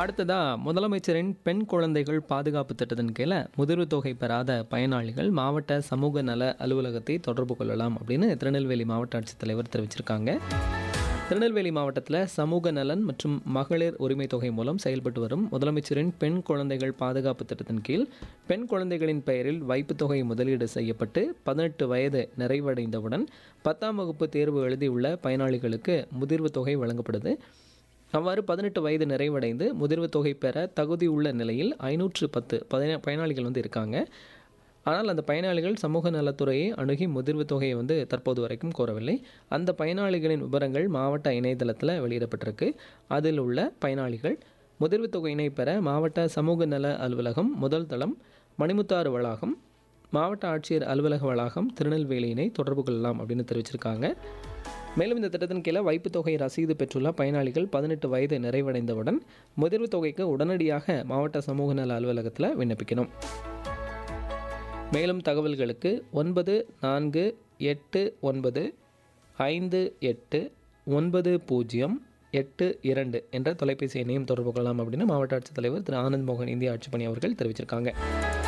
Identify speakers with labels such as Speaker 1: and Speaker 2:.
Speaker 1: அடுத்ததா முதலமைச்சரின் பெண் குழந்தைகள் பாதுகாப்பு திட்டத்தின் கீழே முதிர்வு தொகை பெறாத பயனாளிகள் மாவட்ட சமூக நல அலுவலகத்தை தொடர்பு கொள்ளலாம் அப்படின்னு திருநெல்வேலி மாவட்ட ஆட்சித்தலைவர் தெரிவிச்சிருக்காங்க திருநெல்வேலி மாவட்டத்தில் சமூக நலன் மற்றும் மகளிர் உரிமை தொகை மூலம் செயல்பட்டு வரும் முதலமைச்சரின் பெண் குழந்தைகள் பாதுகாப்பு திட்டத்தின் கீழ் பெண் குழந்தைகளின் பெயரில் வைப்புத் தொகை முதலீடு செய்யப்பட்டு பதினெட்டு வயது நிறைவடைந்தவுடன் பத்தாம் வகுப்பு தேர்வு எழுதியுள்ள பயனாளிகளுக்கு முதிர்வு தொகை வழங்கப்படுது அவ்வாறு பதினெட்டு வயது நிறைவடைந்து முதிர்வு தொகை பெற தகுதியுள்ள நிலையில் ஐநூற்று பத்து பதின பயனாளிகள் வந்து இருக்காங்க ஆனால் அந்த பயனாளிகள் சமூக நலத்துறையை அணுகி முதிர்வு தொகையை வந்து தற்போது வரைக்கும் கோரவில்லை அந்த பயனாளிகளின் விவரங்கள் மாவட்ட இணையதளத்தில் வெளியிடப்பட்டிருக்கு அதில் உள்ள பயனாளிகள் முதிர்வு தொகையினை பெற மாவட்ட சமூக நல அலுவலகம் முதல் தளம் மணிமுத்தாறு வளாகம் மாவட்ட ஆட்சியர் அலுவலக வளாகம் திருநெல்வேலியினை தொடர்பு கொள்ளலாம் அப்படின்னு தெரிவிச்சிருக்காங்க மேலும் இந்த திட்டத்தின் கீழே வைப்புத் தொகை ரசீது பெற்றுள்ள பயனாளிகள் பதினெட்டு வயது நிறைவடைந்தவுடன் முதிர்வு தொகைக்கு உடனடியாக மாவட்ட சமூக நல அலுவலகத்தில் விண்ணப்பிக்கணும் மேலும் தகவல்களுக்கு ஒன்பது நான்கு எட்டு ஒன்பது ஐந்து எட்டு ஒன்பது பூஜ்ஜியம் எட்டு இரண்டு என்ற தொலைபேசி எண்ணையும் தொடர்பு கொள்ளலாம் அப்படின்னு மாவட்ட ஆட்சித்தலைவர் திரு ஆனந்த் மோகன் இந்திய ஆட்சிப்பணி அவர்கள் தெரிவிச்சிருக்காங்க